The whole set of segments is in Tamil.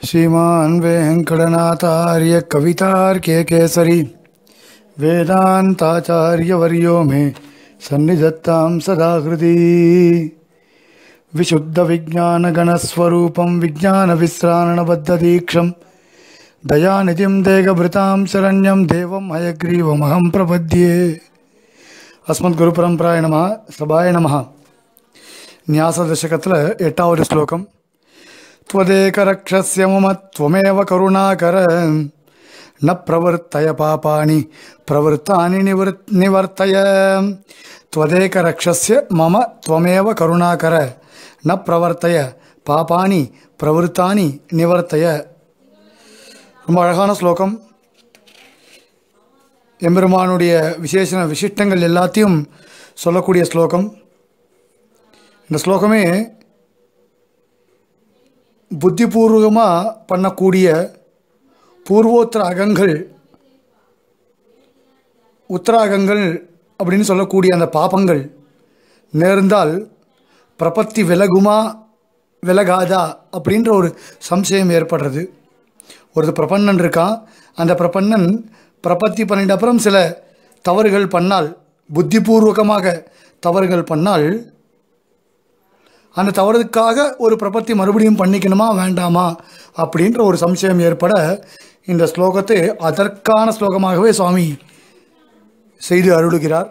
श्रीमान् वेङ्कटनाथार्य कवितार्के केसरी वेदान्ताचार्यवर्यो मे सन्निधत्तां सदा हृदि विशुद्धविज्ञानगणस्वरूपं विज्ञानविश्राणबद्धदीक्षं दयानिधिं देहभृतां शरण्यं देवं हयग्रीवमहं प्रपद्ये अस्मद्गुरुपरम्पराय नमः सभाय नमः न्यासदशकத்தில் எட்டாவது ஸ்லோகம் त्वदेकरक्षस्य मम त्वमेव करुणाकर न प्रवर्तय पापानि प्रवृत्तानि निवृत् निवर्तय त्वदेकरक्षस्य मम त्वमेव करुणाकर न प्रवर्तय பாபானி பிரவருத்தானி நிவர்த்தய ரொம்ப அழகான ஸ்லோகம் எம்பெருமானுடைய விசேஷண விசிஷ்டங்கள் எல்லாத்தையும் சொல்லக்கூடிய ஸ்லோகம் இந்த ஸ்லோகமே புத்திபூர்வமாக பண்ணக்கூடிய பூர்வோத்தர அகங்கள் உத்தராகங்கள் அப்படின்னு சொல்லக்கூடிய அந்த பாபங்கள் நேர்ந்தால் பிரபத்தி விலகுமா விலகாதா அப்படின்ற ஒரு சம்சயம் ஏற்படுறது ஒரு பிரபன்னன் இருக்கான் அந்த பிரபன்னன் பிரபத்தி பண்ணிட்ட அப்புறம் சில தவறுகள் பண்ணால் புத்திபூர்வகமாக தவறுகள் பண்ணால் அந்த தவறுக்காக ஒரு பிரபத்தி மறுபடியும் பண்ணிக்கணுமா வேண்டாமா அப்படின்ற ஒரு சம்சயம் ஏற்பட இந்த ஸ்லோகத்தை அதற்கான ஸ்லோகமாகவே சுவாமி செய்து அருளுகிறார்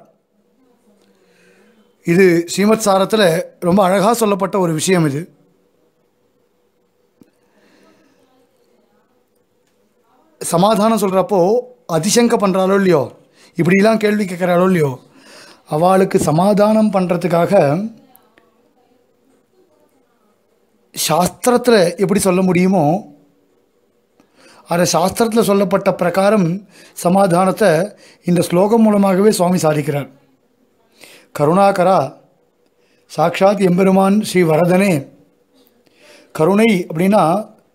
இது ஸ்ரீமத் சாரத்தில் ரொம்ப அழகாக சொல்லப்பட்ட ஒரு விஷயம் இது சமாதானம் சொல்கிறப்போ அதிசங்க பண்ணுறாளோ இல்லையோ இப்படிலாம் கேள்வி கேட்குறாளோ இல்லையோ அவளுக்கு சமாதானம் பண்ணுறதுக்காக சாஸ்திரத்தில் எப்படி சொல்ல முடியுமோ அந்த சாஸ்திரத்தில் சொல்லப்பட்ட பிரகாரம் சமாதானத்தை இந்த ஸ்லோகம் மூலமாகவே சுவாமி சாதிக்கிறார் கருணாகரா சாக்ஷாத் எம்பெருமான் ஸ்ரீ வரதனே கருணை அப்படின்னா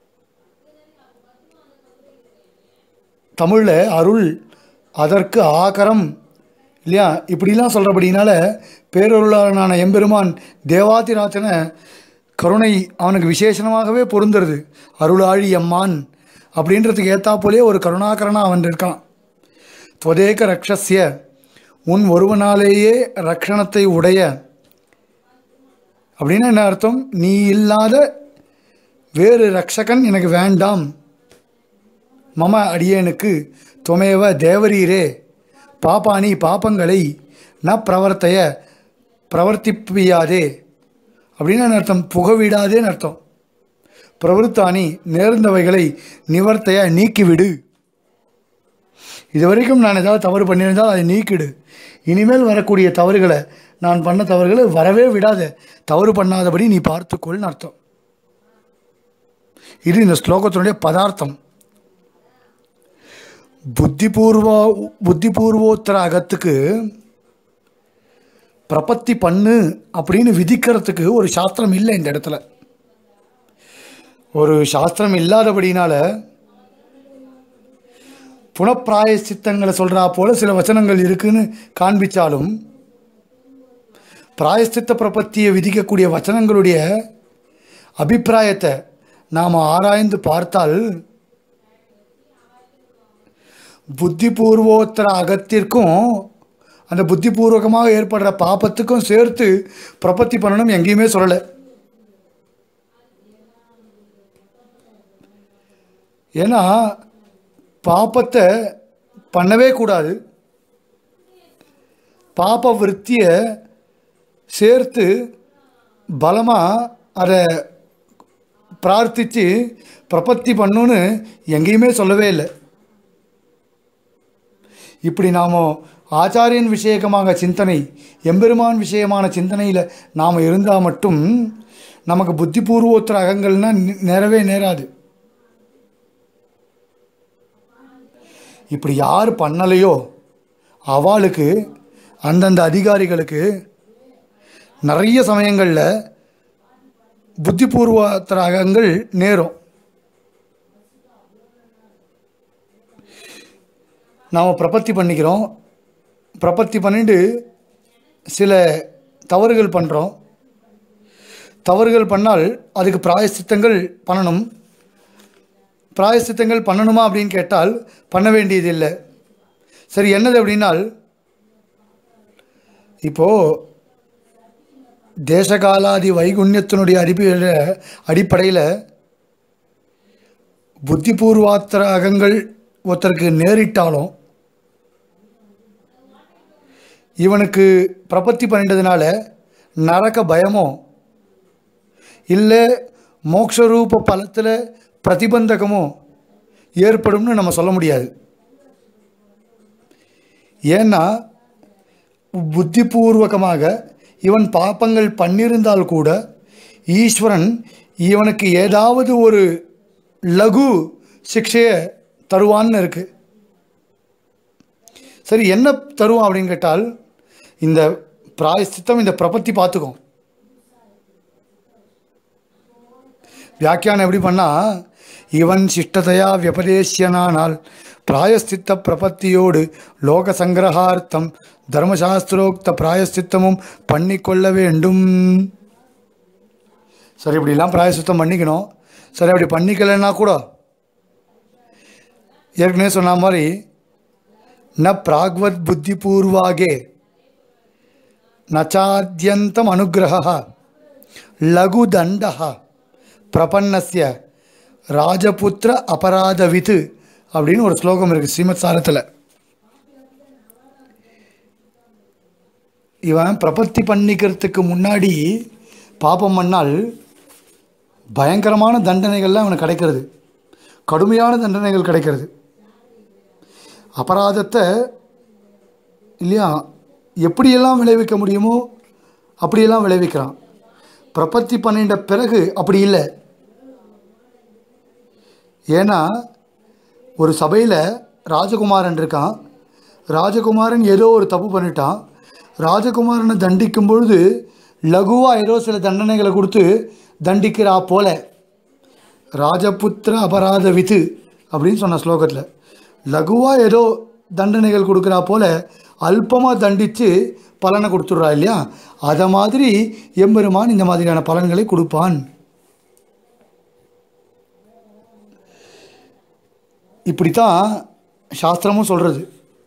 தமிழில் அருள் அதற்கு ஆகரம் இல்லையா இப்படிலாம் சொல்கிறபடினால பேரருளாளனான எம்பெருமான் தேவாதிராஜனை கருணை அவனுக்கு விசேஷமாகவே பொருந்துறது அருளாழி அம்மான் அப்படின்றதுக்கு ஏற்றா போலே ஒரு கருணாகரனாக அவன் இருக்கான் துவதேக ரக்ஷஸ்ய உன் ஒருவனாலேயே ரக்ஷணத்தை உடைய அப்படின்னு என்ன அர்த்தம் நீ இல்லாத வேறு ரக்ஷகன் எனக்கு வேண்டாம் மம அடியேனுக்கு துவமேவ தேவரீரே பாப்பானி பாப்பங்களை ந பிரவர்த்தைய பிரவர்த்திப்பியாதே அப்படின்னு அர்த்தம் புகவிடாதேன்னு அர்த்தம் பிரவருத்தானி நேர்ந்தவைகளை நிவர்த்தைய நீக்கிவிடு இது வரைக்கும் நான் ஏதாவது தவறு பண்ணியிருந்தால் அதை நீக்கிடு இனிமேல் வரக்கூடிய தவறுகளை நான் பண்ண தவறுகளை வரவே விடாத தவறு பண்ணாதபடி நீ பார்த்துக்கொள்னு அர்த்தம் இது இந்த ஸ்லோகத்தினுடைய பதார்த்தம் புத்திபூர்வ புத்திபூர்வோத்தர அகத்துக்கு பிரபத்தி பண்ணு அப்படின்னு விதிக்கிறதுக்கு ஒரு சாஸ்திரம் இல்லை இந்த இடத்துல ஒரு சாஸ்திரம் இல்லாதபடினால புனப்பிராய சித்தங்களை சொல்கிறா போல சில வச்சனங்கள் இருக்குன்னு காண்பித்தாலும் பிராயஸ்தித்த பிரபத்தியை விதிக்கக்கூடிய வச்சனங்களுடைய அபிப்பிராயத்தை நாம் ஆராய்ந்து பார்த்தால் புத்திபூர்வோத்தர அகத்திற்கும் அந்த புத்திபூர்வகமாக ஏற்படுற பாப்பத்துக்கும் சேர்த்து பிரபத்தி பண்ணணும் எங்கேயுமே சொல்லலை ஏன்னா பாப்பத்தை பண்ணவே கூடாது பாப்ப விற்த்தியை சேர்த்து பலமாக அதை பிரார்த்தித்து பிரபத்தி பண்ணுன்னு எங்கேயுமே சொல்லவே இல்லை இப்படி நாம் ஆச்சாரியன் விஷயகமாக சிந்தனை எம்பெருமான் விஷயமான சிந்தனையில் நாம் இருந்தால் மட்டும் நமக்கு புத்திபூர்வோத்தர அகங்கள்னால் நேரவே நேராது இப்படி யார் பண்ணலையோ அவளுக்கு அந்தந்த அதிகாரிகளுக்கு நிறைய சமயங்களில் புத்திபூர்வோத்தர அகங்கள் நேரும் நாம் பிரபத்தி பண்ணிக்கிறோம் பிரபத்தி பண்ணிட்டு சில தவறுகள் பண்ணுறோம் தவறுகள் பண்ணால் அதுக்கு பிராயசித்தங்கள் பண்ணணும் பிராயசித்தங்கள் பண்ணணுமா அப்படின்னு கேட்டால் பண்ண வேண்டியதில்லை சரி என்னது அப்படின்னால் இப்போது தேசகாலாதி வைகுண்யத்தினுடைய அடிப்படையில் அடிப்படையில் புத்திபூர்வாத்திர அகங்கள் ஒருத்தருக்கு நேரிட்டாலும் இவனுக்கு பிரபத்தி பண்ணிட்டதுனால நரக பயமோ இல்லை மோக்ஷரூப பலத்தில் பிரதிபந்தகமோ ஏற்படும்னு நம்ம சொல்ல முடியாது ஏன்னா புத்திபூர்வகமாக இவன் பாப்பங்கள் பண்ணியிருந்தால் கூட ஈஸ்வரன் இவனுக்கு ஏதாவது ஒரு லகு சிக்ஷையை தருவான்னு இருக்கு சரி என்ன தருவான் அப்படின்னு கேட்டால் இந்த பிராயசித்தம் இந்த பிரபத்தி பார்த்துக்கும் வியாக்கியானம் எப்படி பண்ணால் இவன் சிஷ்டதையா வியபதேசியனானால் பிராயஸ்தித்த பிரபத்தியோடு லோக சங்கிரகார்த்தம் தர்மசாஸ்திரோக்த பிராயஸ்தித்தமும் பண்ணிக்கொள்ள வேண்டும் சரி இப்படிலாம் பிராயசித்தம் பண்ணிக்கணும் சரி அப்படி பண்ணிக்கலைன்னா கூட ஏற்கனவே சொன்ன மாதிரி ந பிராக்வத் புத்தி பூர்வாகே நச்சாத்யந்தம் அனுகிரக லகு தண்டா பிரபன்னஸ்ய ராஜபுத்திர அபராதவித்து அப்படின்னு ஒரு ஸ்லோகம் இருக்குது ஸ்ரீமத் சாரத்தில் இவன் பிரபத்தி பண்ணிக்கிறதுக்கு முன்னாடி பாபம் பண்ணால் பயங்கரமான தண்டனைகள்லாம் அவனுக்கு கிடைக்கிறது கடுமையான தண்டனைகள் கிடைக்கிறது அபராதத்தை இல்லையா எப்படியெல்லாம் விளைவிக்க முடியுமோ அப்படியெல்லாம் விளைவிக்கிறான் பிரபத்தி பண்ணிட்ட பிறகு அப்படி இல்லை ஏன்னா ஒரு சபையில் ராஜகுமாரன் இருக்கான் ராஜகுமாரன் ஏதோ ஒரு தப்பு பண்ணிட்டான் ராஜகுமாரனை தண்டிக்கும் பொழுது லகுவாக ஏதோ சில தண்டனைகளை கொடுத்து தண்டிக்கிறா போல ராஜபுத்திர அபராத வித்து அப்படின்னு சொன்ன ஸ்லோகத்தில் லகுவாக ஏதோ தண்டனைகள் கொடுக்குறா போல அல்பமாக தண்டித்து பலனை கொடுத்துட்றா இல்லையா அதை மாதிரி எம்பெருமான் இந்த மாதிரியான பலன்களை கொடுப்பான் இப்படித்தான் சாஸ்திரமும் சொல்கிறது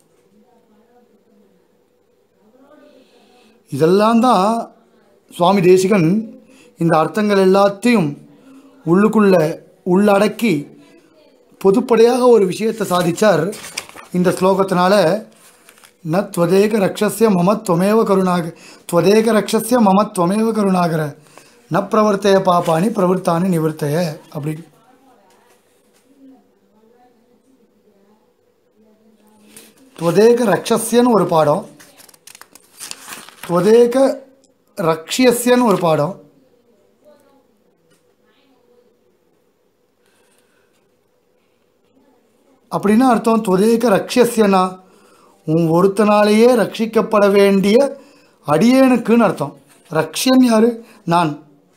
இதெல்லாம் தான் சுவாமி தேசிகன் இந்த அர்த்தங்கள் எல்லாத்தையும் உள்ளுக்குள்ள உள்ளடக்கி பொதுப்படையாக ஒரு விஷயத்தை சாதிச்சார் இந்த ஸ்லோகத்தினால ந துவதேக ரக்ஷஸ்ய மம துவமேவ கருணாக துவதேக ரக்ஷஸ்ய மம துவமேவ கருணாகர ந பிரவர்த்தைய பாப்பானி பிரவர்த்தானி நிவர்த்தைய அப்படி துவதேக ரக்ஷஸ்யன்னு ஒரு பாடம் துவதேக ரக்ஷியஸ்யன்னு ஒரு பாடம் அப்படின்னா அர்த்தம் துவதேக ரக்ஷியஸ்யனா உன் ஒருத்தனாலேயே ரட்சிக்கப்பட வேண்டிய அடியேனுக்குன்னு அர்த்தம் ரக்ஷியன் யாரு நான்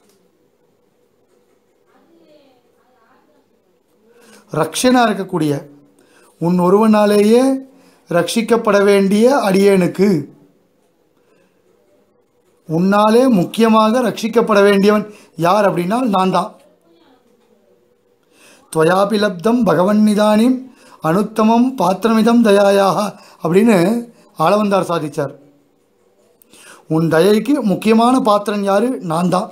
ரக்ஷனாக இருக்கக்கூடிய உன் ஒருவனாலேயே ரட்சிக்கப்பட வேண்டிய அடியேனுக்கு உன்னாலே முக்கியமாக ரட்சிக்கப்பட வேண்டியவன் யார் அப்படின்னா நான் தான் துவயாபி லப்தம் பகவன் நிதானிம் அனுத்தமம் பாத்திரமிதம் தயாயாக அப்படின்னு ஆளவந்தார் சாதிச்சார் உன் தயைக்கு முக்கியமான பாத்திரம் யாரு நான் தான்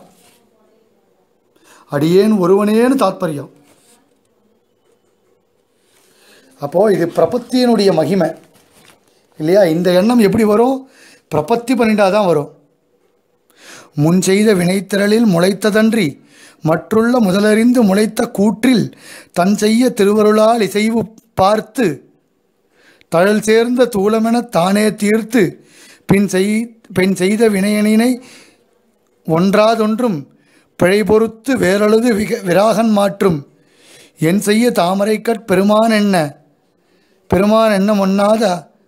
அடியேன் ஒருவனேன்னு தாத்பரியம் அப்போது இது பிரபத்தியினுடைய மகிமை இல்லையா இந்த எண்ணம் எப்படி வரும் பிரபத்தி பண்ணிட்டா தான் வரும் முன் செய்த வினைத்திரளில் முளைத்ததன்றி மற்றுள்ள முதலறிந்து முளைத்த கூற்றில் தன் செய்ய திருவருளால் இசைவு பார்த்து தழல் சேர்ந்த தூளமென தானே தீர்த்து பின் செய் பின் செய்த வினையனினை ஒன்றாதொன்றும் பிழை பொறுத்து வேறழுது விக விராகன் மாற்றும் என் செய்ய தாமரைக்கற் பெருமான் என்ன பெருமான் என்ன ஒண்ணாத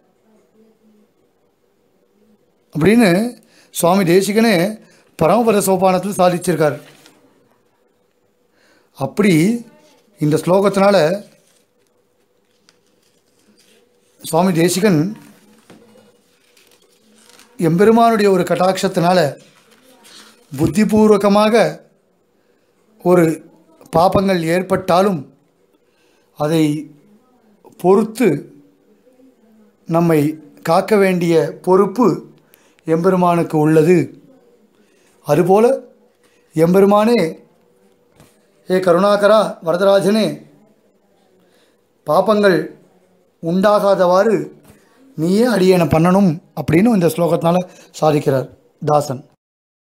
அப்படின்னு சுவாமி தேசிகனே பரமபத சோபானத்தில் சாதிச்சிருக்கார் அப்படி இந்த ஸ்லோகத்தினால சுவாமி தேசிகன் எம்பெருமானுடைய ஒரு கட்டாட்சத்தினால புத்திபூர்வகமாக ஒரு பாபங்கள் ஏற்பட்டாலும் அதை பொறுத்து நம்மை காக்க வேண்டிய பொறுப்பு எம்பெருமானுக்கு உள்ளது அதுபோல எம்பெருமானே ஏ கருணாகரா வரதராஜனே பாப்பங்கள் உண்டாகாதவாறு நீயே அடியேனை பண்ணணும் அப்படின்னு இந்த ஸ்லோகத்தினால சாதிக்கிறார் தாசன்